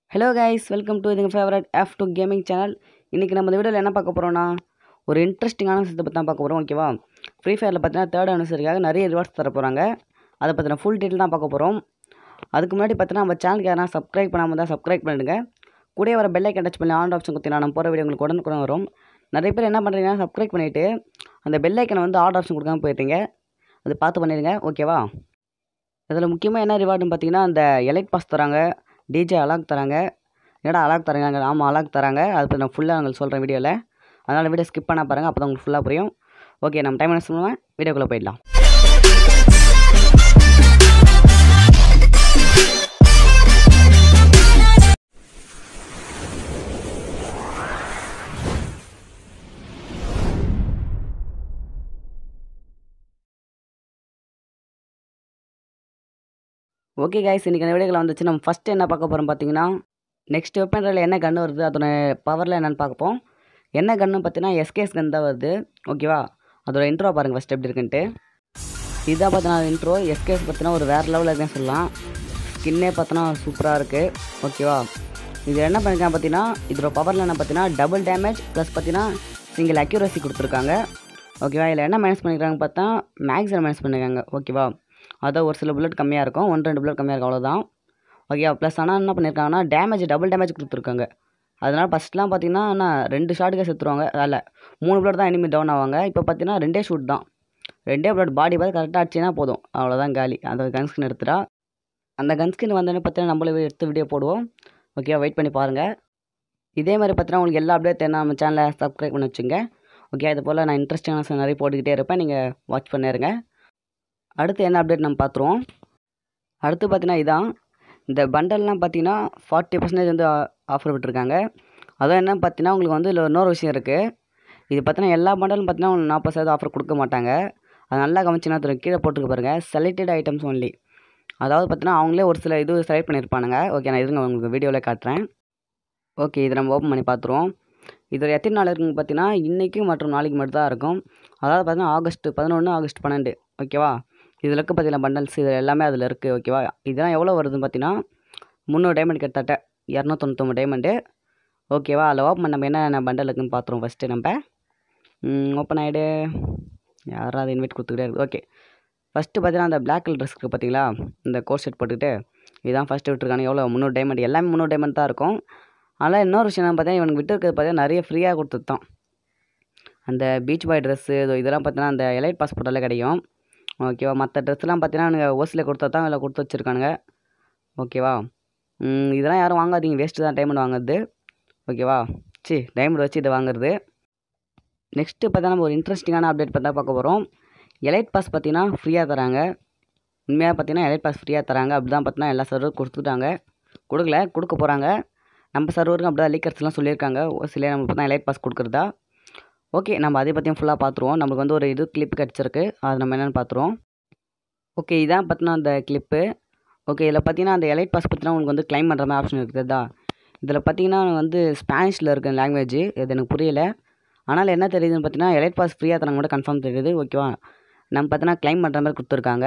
hello guys welcome to இதுங்க favourite F two gaming channel இன்றைக்கி நம்ம இந்த வீடியோவில் என்ன பார்க்க போகிறோம்னா ஒரு இன்ட்ரெஸ்டிங்கான விஷயத்தை பற்றி தான் பார்க்க போகிறோம் ஓகேவா ஃப்ரீ ஃபயரில் பார்த்தீங்கன்னா தேர்ட் அனிவர்சரிக்காக நிறைய ரிவார்ட்ஸ் தர போகிறாங்க அதை பற்றின ஃபுல் டீட்டெயில் தான் பார்க்க போகிறோம் அதுக்கு முன்னாடி பார்த்தீங்கன்னா நம்ம சேனலுக்கு யாரா சப்ஸ்கிரைப் பண்ணாமல் தான் சப்ஸ்கிரைப் பண்ணிடுங்க கூடயே வர பெல்லை டச் பண்ணி ஆன் ஆப்ஷன் கொடுத்தீங்கன்னா நம்ம போகிற வீடியோ உங்களுக்கு உடனுக்குடன் வரும் நிறைய பேர் என்ன பண்ணுறீங்கன்னா சப்ஸ்கிரைப் பண்ணிவிட்டு அந்த பெல் ஐக்கனை வந்து ஆட் ஆப்ஷன் கொடுக்காம போயிட்டீங்க அது பார்த்து பண்ணிடுங்க ஓகேவா இதில் முக்கியமாக என்ன ரிவார்டுன்னு பார்த்தீங்கன்னா அந்த எலைட் பாஸ் தராங்க டிஜே அலாக் தராங்க என்னடா அலாக் தராங்க ஆமாம் அலாக் தராங்க அது பற்றி நான் ஃபுல்லாக உங்களுக்கு சொல்கிறேன் வீடியோவில் அதனால் வீடியோ ஸ்கிப் பண்ணால் பாருங்கள் அப்போ தான் உங்களுக்கு ஃபுல்லாக புரியும் ஓகே நம்ம டைம் என்ன சொல்லுவேன் வீடியோக்குள்ளே போயிடலாம் ஓகே கைஸ் இன்றைக்கி அந்த வீடியோவில் வந்துச்சு நம்ம ஃபஸ்ட்டு என்ன பார்க்க போகிறோம் பார்த்தீங்கன்னா நெக்ஸ்ட் வெப்பன்களில் என்ன கன்று வருது அதோட பவரில் என்னென்னு பார்ப்போம் என்ன கன்னு பார்த்தீங்கன்னா எஸ்கேஎஸ் கன் தான் வருது ஓகேவா அதோட இன்ட்ரோ பாருங்கள் ஃபஸ்ட் எப்படி இருக்குன்ட்டு இதாக பார்த்தீங்கன்னா இன்ட்ரோ எஸ்கேஎஸ் பார்த்தீங்கன்னா ஒரு வேறு லெவலில் இருக்குன்னு சொல்லலாம் ஸ்கின்னே பார்த்தோன்னா சூப்பராக இருக்குது ஓகேவா இது என்ன பண்ணிருக்காங்க பார்த்தீங்கன்னா இதோட பவரில் என்ன பார்த்தீங்கன்னா டபுள் டேமேஜ் ப்ளஸ் பார்த்தீங்கன்னா சிங்கிள் அக்யூரசி கொடுத்துருக்காங்க ஓகேவா இதில் என்ன மைனஸ் பண்ணியிருக்காங்க பார்த்தா மேக்ஸில் மைனஸ் பண்ணியிருக்காங்க ஓகேவா அதான் ஒரு சில புல்லட் கம்மியாக இருக்கும் ஒன்று ரெண்டு புல்லட் கம்மியாக இருக்கும் அவ்வளோதான் ஓகே ப்ளஸ் ஆனால் என்ன பண்ணியிருக்காங்கன்னா டேமேஜ் டபுள் டேமேஜ் கொடுத்துருக்காங்க அதனால் ஃபஸ்ட்லாம் பார்த்தீங்கன்னா நான் ரெண்டு ஷாட்டுக்கே செத்துருவாங்க அதில் மூணு புல்லட் தான் இனிமேல் டவுன் ஆவாங்க இப்போ பார்த்தீங்கன்னா ரெண்டே ஷூட் தான் ரெண்டே புல்லட் பாடி பார்த்து கரெக்டாக அடிச்சினா போதும் அவ்வளோதான் காலி அந்த கன் ஸ்கின் எடுத்துட்டா அந்த கன் ஸ்கின் வந்தோடனே பார்த்தீங்கன்னா நம்மளே எடுத்து வீடியோ போடுவோம் ஓகே வெயிட் பண்ணி பாருங்கள் இதே மாதிரி பார்த்தீங்கன்னா உங்களுக்கு எல்லா அப்டேட் என்ன நம்ம சேனலை சப்ஸ்கிரைப் பண்ணி வச்சுங்க ஓகே அது போல் நான் இன்ட்ரெஸ்டிங்கான நிறைய போட்டுக்கிட்டே இருப்பேன் நீங்கள் வாட்ச் பண்ணிருங்க அடுத்து என்ன அப்டேட் நம்ம பார்த்துருவோம் அடுத்து பார்த்தீங்கன்னா இதான் இந்த பண்டல்லாம் பார்த்தீங்கன்னா ஃபார்ட்டி பர்சன்டேஜ் வந்து ஆஃபர் விட்டுருக்காங்க அதான் என்ன பார்த்தீங்கன்னா உங்களுக்கு வந்து இதில் இன்னொரு விஷயம் இருக்குது இது பார்த்தீங்கன்னா எல்லா பண்டலும் பார்த்தீங்கன்னா உங்களுக்கு நாற்பது சதவீதம் ஆஃபர் கொடுக்க மாட்டாங்க அது நல்லா கவனிச்சுன்னா தெரியும் கீழே போட்டுக்க பாருங்கள் செலக்டட் ஐட்டம்ஸ் ஒன்லி அதாவது பார்த்தீங்கன்னா அவங்களே ஒரு சில இது செலக்ட் பண்ணியிருப்பானுங்க ஓகே நான் இருங்க உங்களுக்கு வீடியோவில் காட்டுறேன் ஓகே இதை நம்ம ஓப்பன் பண்ணி பார்த்துருவோம் இதில் எத்தனை நாள் இருக்குங்க பார்த்தீங்கன்னா இன்றைக்கி மற்றும் நாளைக்கு மட்டும் தான் இருக்கும் அதாவது பார்த்தீங்கன்னா ஆகஸ்ட் பதினொன்று ஆகஸ்ட் பன்னெண்டு ஓகேவா இதில் இருக்க பார்த்தீங்கன்னா பண்டல்ஸ் இது எல்லாமே அதில் இருக்குது ஓகேவா இதெல்லாம் எவ்வளோ வருதுன்னு பார்த்தீங்கன்னா முந்நூறு டைமண்ட் கிட்டத்தட்ட இரநூத்தொண்ணூத்தொம்பது டைமண்டு ஓகேவா அதில் ஓப்பன் நம்ம என்னென்ன பண்டல் இருக்குன்னு பார்த்துருவோம் ஃபஸ்ட்டு நம்ம ஓப்பன் ஆகிடு யாராவது இன்வைட் கொடுத்துக்கிட்டே இருக்குது ஓகே ஃபஸ்ட்டு பார்த்தீங்கன்னா அந்த பிளாக் கலர் ட்ரெஸ் இருக்குது பார்த்தீங்களா இந்த கோட் செட் போட்டுக்கிட்டு இதுதான் ஃபஸ்ட்டு விட்டுருக்காங்க எவ்வளோ முந்நூறு டைமண்ட் எல்லாமே முந்நூறு டைமண்ட் தான் இருக்கும் ஆனால் இன்னொரு விஷயம் என்ன பார்த்தீங்கன்னா இவனுக்கு விட்டு இருக்கிறது பார்த்தீங்கன்னா நிறைய ஃப்ரீயாக கொடுத்துருத்தான் அந்த பீச் பாய் ட்ரெஸ்ஸு இதெல்லாம் பார்த்தீங்கன்னா அந்த எலைட் பாஸ்போர்ட்டில் கிடைக்கும் ஓகேவா மற்ற ட்ரெஸ்லாம் பார்த்தீங்கன்னா ஓசியில் கொடுத்தா தான் இதில் கொடுத்து வச்சுருக்கானுங்க ஓகேவா இதெல்லாம் யாரும் வாங்காதீங்க வேஸ்ட்டு தான் டைமண்ட் வாங்குறது ஓகேவா சி டைமண்ட் வச்சு இதை வாங்குறது நெக்ஸ்ட்டு பார்த்தா நம்ம ஒரு இன்ட்ரெஸ்டிங்கான அப்டேட் பார்த்தா பார்க்க போகிறோம் எலைட் பாஸ் பார்த்தீங்கன்னா ஃப்ரீயாக தராங்க உண்மையாக பார்த்தீங்கன்னா எலைட் பாஸ் ஃப்ரீயாக தராங்க அப்படி தான் பார்த்தீங்கன்னா எல்லா சர்வர் கொடுத்துட்டாங்க கொடுக்கல கொடுக்க போகிறாங்க நம்ம சர்வருக்கும் அப்படி தான் லீக்கர்ஸ்லாம் சொல்லியிருக்காங்க ஒரு சில நம்மளுக்கு பார்த்தா எலைட் பாஸ் கொடுக்குறதா ஓகே நம்ம அதை பற்றியும் ஃபுல்லாக பார்த்துருவோம் நம்மளுக்கு வந்து ஒரு இது கிளிப் கிடச்சிருக்கு அது நம்ம என்னென்னு பார்த்துருவோம் ஓகே இதான் பார்த்தீங்கன்னா அந்த கிளிப்பு ஓகே இதில் பார்த்தீங்கன்னா அந்த எலைட் பாஸ் பார்த்தீங்கன்னா உங்களுக்கு வந்து கிளைம் பண்ணுற மாதிரி ஆப்ஷன் இருக்குதா இதில் பார்த்தீங்கன்னா வந்து ஸ்பானிஷில் இருக்க லாங்குவேஜ் இது எனக்கு புரியல ஆனால் என்ன தெரியுதுன்னு பார்த்தீங்கன்னா எலைட் பாஸ் ஃப்ரீயாக தராங்க கூட கன்ஃபார்ம் தெரியுது ஓகேவா நம்ம பார்த்தீங்கன்னா கிளைம் பண்ணுற மாதிரி கொடுத்துருக்காங்க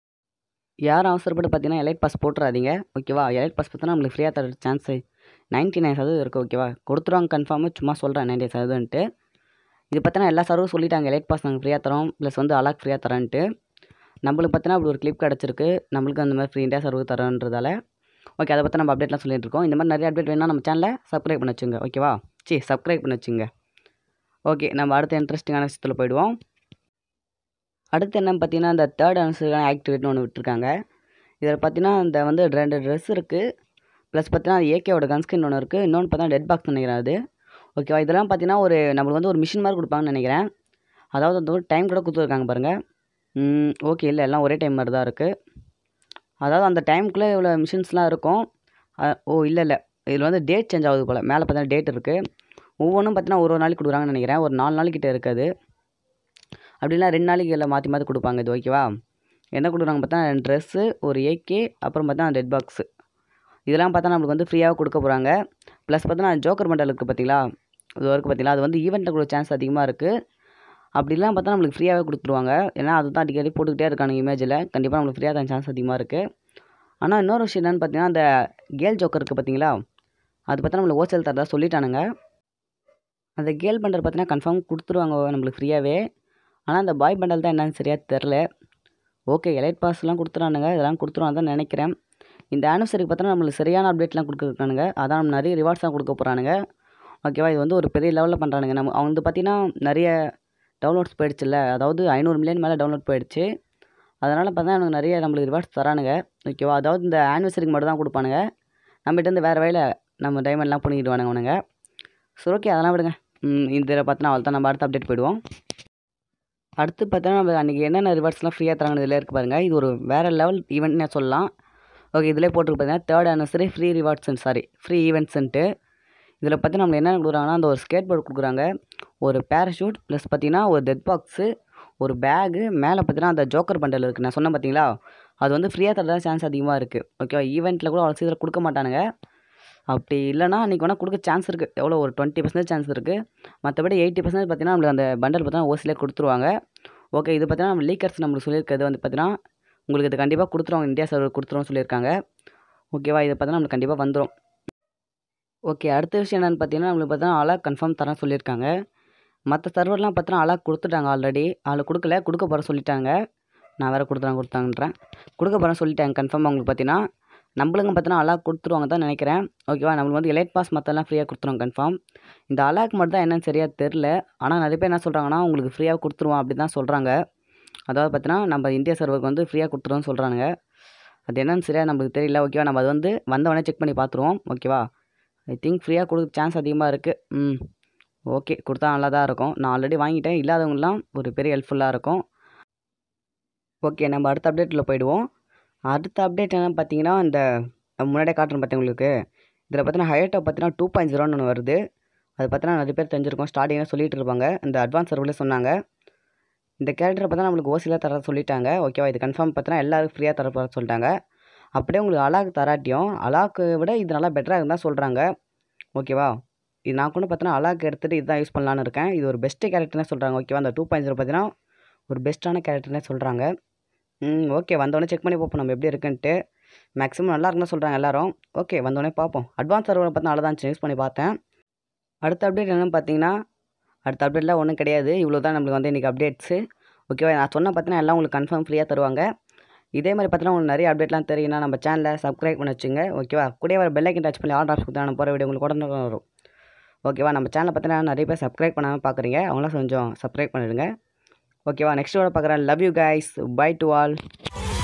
யாரும் அவசரப்பட்டு பார்த்தீங்கன்னா எலைட் பாஸ் போட்டுறாதீங்க ஓகேவா எலைட் பாஸ் பார்த்தீங்கன்னா நம்மளுக்கு ஃப்ரீயாக தர சான்ஸு நைன்ட்டி நைன் சதவீதம் இருக்குது ஓகேவா கொடுத்துருவாங்க கன்ஃபார்மு சும்மா சொல்கிறேன் நைன்ட்டி சதவீதம்ன்ட்டு இது பார்த்தீங்கன்னா எல்லா சர்வரும் சொல்லிட்டாங்க எலைட் பாஸ் நாங்கள் ஃப்ரீயாக தரோம் ப்ளஸ் வந்து அலாக் ஃப்ரீயாக தரேன்ட்டு நம்மளுக்கு பார்த்தீங்கன்னா அப்படி ஒரு கிளிப் கிடச்சிருக்கு நம்மளுக்கு அந்த மாதிரி ஃப்ரீ இண்டியா சர்வர் தரோன்றதால ஓகே அதை பற்றி நம்ம அப்டேட்லாம் சொல்லிட்டு இருக்கோம் இந்த மாதிரி நிறைய அப்டேட் வேணால் நம்ம சேனலை சப்ஸ்கிரைப் பண்ணி வச்சுங்க ஓகேவா சி சப்ஸ்கிரைப் பண்ணி வச்சுங்க ஓகே நம்ம அடுத்த இன்ட்ரெஸ்டிங்கான விஷயத்தில் போயிடுவோம் அடுத்து என்ன பார்த்தீங்கன்னா இந்த தேர்ட் அனுசரிக்கான ஆக்டிவேட்னு ஒன்று விட்டுருக்காங்க இதில் பார்த்தீங்கன்னா இந்த வந்து ரெண்டு ட்ரெஸ் இருக்குது ப்ளஸ் பார்த்தீங்கன்னா ஏகேவோட கன்ஸ்கின் ஒன்று இருக்குது இன்னொன்று பார்த்தீங்கன்னா டெட் பாக்ஸ் நினைக்கிறேன் அது ஓகேவா இதெல்லாம் பார்த்தீங்கன்னா ஒரு நம்மளுக்கு வந்து ஒரு மிஷின் மாதிரி கொடுப்பாங்கன்னு நினைக்கிறேன் அதாவது அந்த ஒரு டைம் கூட கொடுத்துருக்காங்க பாருங்கள் ஓகே இல்லை எல்லாம் ஒரே டைம் மாதிரி தான் இருக்குது அதாவது அந்த டைமுக்குள்ளே இவ்வளோ மிஷின்ஸ்லாம் இருக்கும் ஓ இல்லை இல்லை இதில் வந்து டேட் சேஞ்ச் ஆகுது போல் மேலே பார்த்தீங்கன்னா டேட் இருக்குது ஒவ்வொன்றும் பார்த்தீங்கன்னா ஒரு ஒரு நாளைக்கு கொடுக்குறாங்கன்னு நினைக்கிறேன் ஒரு நாலு நாளைக்கிட்ட இருக்காது அப்படின்னா ரெண்டு நாளைக்கு எல்லாம் மாற்றி மாற்றி கொடுப்பாங்க இது ஓகேவா என்ன கொடுக்குறாங்க பார்த்தா ட்ரெஸ்ஸு ஒரு ஏகே அப்புறம் பார்த்தா டெட் பாக்ஸு இதெல்லாம் பார்த்தா நம்மளுக்கு வந்து ஃப்ரீயாக கொடுக்க போகிறாங்க ப்ளஸ் பார்த்தீங்கன்னா ஜோக்கர் மண்டல் இருக்குது பார்த்தீங்களா இது இருக்குது பார்த்தீங்களா அது வந்து ஈவெண்ட்டில் கூட சான்ஸ் அதிகமாக இருக்குது அப்படிலாம் பார்த்தா நம்மளுக்கு ஃப்ரீயாகவே கொடுத்துருவாங்க ஏன்னா அதுதான் அடிக்கடி போட்டுக்கிட்டே இருக்கானுங்க இமேஜில் கண்டிப்பாக நம்மளுக்கு ஃப்ரீயாக தான் சான்ஸ் அதிகமாக இருக்குது ஆனால் இன்னொரு விஷயம் என்னென்னு பார்த்தீங்கன்னா அந்த கேல் ஜோக்கர் இருக்குது பார்த்தீங்களா அது பார்த்தா நம்மளுக்கு ஹோல்சேல் தரதா சொல்லிட்டானுங்க அந்த கேர்ள் பண்டல் பார்த்தீங்கன்னா கன்ஃபார்ம் கொடுத்துருவாங்க நம்மளுக்கு ஃப்ரீயாகவே ஆனால் அந்த பாய் பண்டல் தான் என்னன்னு சரியாக தெரில ஓகே எலைட் பாஸ்லாம் கொடுத்துறானுங்க இதெல்லாம் கொடுத்துருவாங்க தான் நினைக்கிறேன் இந்த ஆனிவர்சரிக்கு பார்த்தோன்னா நம்மளுக்கு சரியான அப்டேட்லாம் கொடுக்குறானுங்க அதான் நம்ம நிறைய ரிவார்ட்ஸ்லாம் கொடுக்க போகிறானுங்க ஓகேவா இது வந்து ஒரு பெரிய லெவலில் பண்ணுறானுங்க நம்ம அவங்க வந்து பார்த்தீங்கன்னா நிறைய டவுன்லோட்ஸ் போயிடுச்சுல்ல அதாவது ஐநூறு மில்லியன் மேலே டவுன்லோட் போயிடுச்சு அதனால் பார்த்தா எனக்கு நிறைய நம்மளுக்கு ரிவார்ட்ஸ் தரானுங்க ஓகேவா அதாவது இந்த ஆனிவர்சரிக்கு மட்டும் தான் கொடுப்பானுங்க நம்மகிட்ட இருந்து வேறு வழியில் நம்ம டைமண்ட்லாம் பிடிக்கிடுவானுங்க அவனுங்க சரி ஓகே அதெல்லாம் விடுங்க ம், இந்த இதில் பார்த்தோன்னா அவள் தான் நம்ம அடுத்த அப்டேட் போயிடுவோம் அடுத்து பார்த்தோன்னா நம்ம அன்றைக்கி என்னென்ன ரிவார்ட்ஸ்லாம் ஃப்ரீயாக தராங்க இதில் இருக்குது பாருங்கள் இது ஒரு வேறு லெவல் ஈவெண்ட்னே சொல்லலாம் ஓகே இதிலே போட்டுருக்கு பார்த்தீங்கன்னா third anniversary free rewards sorry free ஈவெண்ட்ஸ்ன்ட்டு இதில் பார்த்தி நம்ம என்னென்ன கொடுக்குறாங்கன்னா அந்த ஒரு ஸ்கேட் போர்டு கொடுக்குறாங்க ஒரு பேராஷூட் ப்ளஸ் பார்த்தீங்கன்னா ஒரு டெட் பாக்ஸு ஒரு பேகு மேலே பார்த்தீங்கன்னா அந்த ஜோக்கர் பண்டல் இருக்குது நான் சொன்னேன் பார்த்தீங்களா அது வந்து ஃப்ரீயாக தரதா சான்ஸ் அதிகமாக இருக்குது ஓகேவா ஈவெண்ட்டில் கூட அவ்வளோ சீக்கிரம் கொடுக்க மாட்டானுங்க அப்படி இல்லைனா அன்றைக்கி வேணால் கொடுக்க சான்ஸ் இருக்குது எவ்வளோ ஒரு டுவெண்ட்டி பர்சன்டேஜ் சான்ஸ் இருக்குது மற்றபடி எயிட்டி பர்சன்டேஜ் பார்த்தீங்கன்னா நம்மளுக்கு அந்த பண்டல் பார்த்தீங்கன்னா ஓசிலே கொடுத்துருவாங்க ஓகே இது பார்த்தீங்கன்னா நம்ம லீக்கர்ஸ் நம்மளுக்கு சொல்லியிருக்கிறது வந்து பார்த்தீங்கன்னா உங்களுக்கு இது கண்டிப்பாக கொடுத்துருவாங்க இந்தியா சர்வர் கொடுத்துருவோம் சொல்லியிருக்காங்க ஓகேவா இது பார்த்தீங்கன்னா நம்மளுக்கு கண்டிப்பாக வந்துடும் ஓகே அடுத்த விஷயம் என்னென்னு பார்த்தீங்கன்னா நம்மளுக்கு பார்த்தீங்கன்னா அலாக் கன்ஃபார்ம் தரேன் சொல்லியிருக்காங்க மற்ற சர்வர்லாம் பார்த்தீங்கன்னா அலாக் கொடுத்துட்டாங்க ஆல்ரெடி அதில் கொடுக்கல கொடுக்க போகிற சொல்லிட்டாங்க நான் வேறு கொடுத்துறேன் கொடுத்தாங்கன்றேன் கொடுக்க போகிறேன் சொல்லிட்டாங்க கன்ஃபார்மாக உங்களுக்கு பார்த்தீங்கன்னா நம்மளுங்க பார்த்தீங்கன்னா அலாக் கொடுத்துருவாங்க தான் நினைக்கிறேன் ஓகேவா நம்மளுக்கு வந்து எலைட் பாஸ் மற்றெல்லாம் ஃப்ரீயாக கொடுத்துருவாங்க கன்ஃபார்ம் இந்த அலாக் மட்டும் தான் என்னன்னு சரியாக தெரில ஆனால் நிறைய பேர் என்ன சொல்கிறாங்கன்னா உங்களுக்கு ஃப்ரீயாக கொடுத்துருவோம் அப்படி தான் சொல்கிறாங்க அதாவது பார்த்தீங்கன்னா நம்ம இந்தியா சர்வருக்கு வந்து ஃப்ரீயாக கொடுத்துருவோம்னு சொல்கிறாங்க அது என்னன்னு சரியாக நம்மளுக்கு தெரியல ஓகேவா நம்ம அது வந்து வந்தவொடனே செக் பண்ணி பார்த்துருவோம் ஓகேவா ஐ திங்க் ஃப்ரீயாக கொடுக்க சான்ஸ் அதிகமாக இருக்குது ம் ஓகே கொடுத்தா நல்லா தான் இருக்கும் நான் ஆல்ரெடி வாங்கிட்டேன் இல்லாதவங்கலாம் ஒரு பெரிய ஹெல்ப்ஃபுல்லாக இருக்கும் ஓகே நம்ம அடுத்த அப்டேட்டில் போயிடுவோம் அடுத்த அப்டேட் என்னன்னு பார்த்தீங்கன்னா இந்த நம்ம முன்னாடியே காட்டுறேன் பார்த்தேன் உங்களுக்கு இதில் பார்த்தீங்கன்னா ஹைட்டை பார்த்தீங்கன்னா டூ பாயிண்ட் ஜீரோன்னு ஒன்று வருது அது பார்த்தீங்கன்னா நிறைய பேர் தெரிஞ்சிருக்கும் ஸ்டார்டிங்கில் சொல்லிட்டு இருப்பாங்க இந்த அட்வான்ஸ் சர்வில் சொன்னாங்க இந்த கேரக்டரை பார்த்தா நம்மளுக்கு ஓசியில் தர சொல்லிட்டாங்க ஓகேவா இது கன்ஃபார்ம் பார்த்தீங்கன்னா எல்லாருக்கும் ஃப்ரீயாக தர போற சொல்லிட்டாங்க அப்படியே உங்களுக்கு அலாக் தராட்டியும் அலாக்கு விட இது நல்லா பெட்டராக இருந்தால் சொல்கிறாங்க ஓகேவா இது நான் கூட பார்த்தீங்கன்னா அலாக் எடுத்துகிட்டு இதுதான் யூஸ் பண்ணலான்னு இருக்கேன் இது ஒரு பெஸ்ட்டு கேரக்டர்னே சொல்கிறாங்க ஓகேவா அந்த டூ பாயிண்ட் ஜீரோ பார்த்தீங்கன்னா ஒரு பெஸ்ட்டான கேரக்டர்னே சொல்கிறாங்க ம் ஓகே வந்தோடனே செக் பண்ணி பார்ப்போம் நம்ம எப்படி இருக்குன்ட்டு மேக்ஸிமம் நல்லா இருக்குன்னு சொல்கிறாங்க எல்லாரும் ஓகே வந்தோடனே பார்ப்போம் அட்வான்ஸ் சர்வரை பார்த்து நல்லா தான் யூஸ் பண்ணி பார்த்தேன் அடுத்த அப்டேட் என்னென்னு பார்த்தீங்கன்னா அடுத்த அப்டேட்லாம் ஒன்றும் கிடையாது இவ்வளோ தான் நம்மளுக்கு வந்து இன்றைக்கி அப்டேட்ஸு ஓகேவா நான் சொன்ன பார்த்தீங்கன்னா எல்லாம் உங்களுக்கு கன்ஃபார்ம் ஃப்ரீயாக தருவாங்க இதே மாதிரி பார்த்தீங்கன்னா உங்களுக்கு நிறைய அப்டேட்லாம் தெரியும்னா நம்ம சேனலை சப்ஸ்கிரைப் பண்ணி வச்சுங்க ஓகேவா கூட வர பெல்லைக்கன் டச் பண்ணி ஆர்டர் கொடுத்தா நான் போகிற வீடியோ உங்களுக்கு உடனே வரும் ஓகேவா நம்ம சேனலை பார்த்தீங்கன்னா நிறைய பேர் சப்ஸ்கிரைப் பண்ணாமல் பார்க்குறீங்க அவங்களாம் கொஞ்சம் சப்ஸ்கிரைப் பண்ணிடுங்க ஓகேவா நெக்ஸ்ட் வர பார்க்குறேன் love you guys bye to all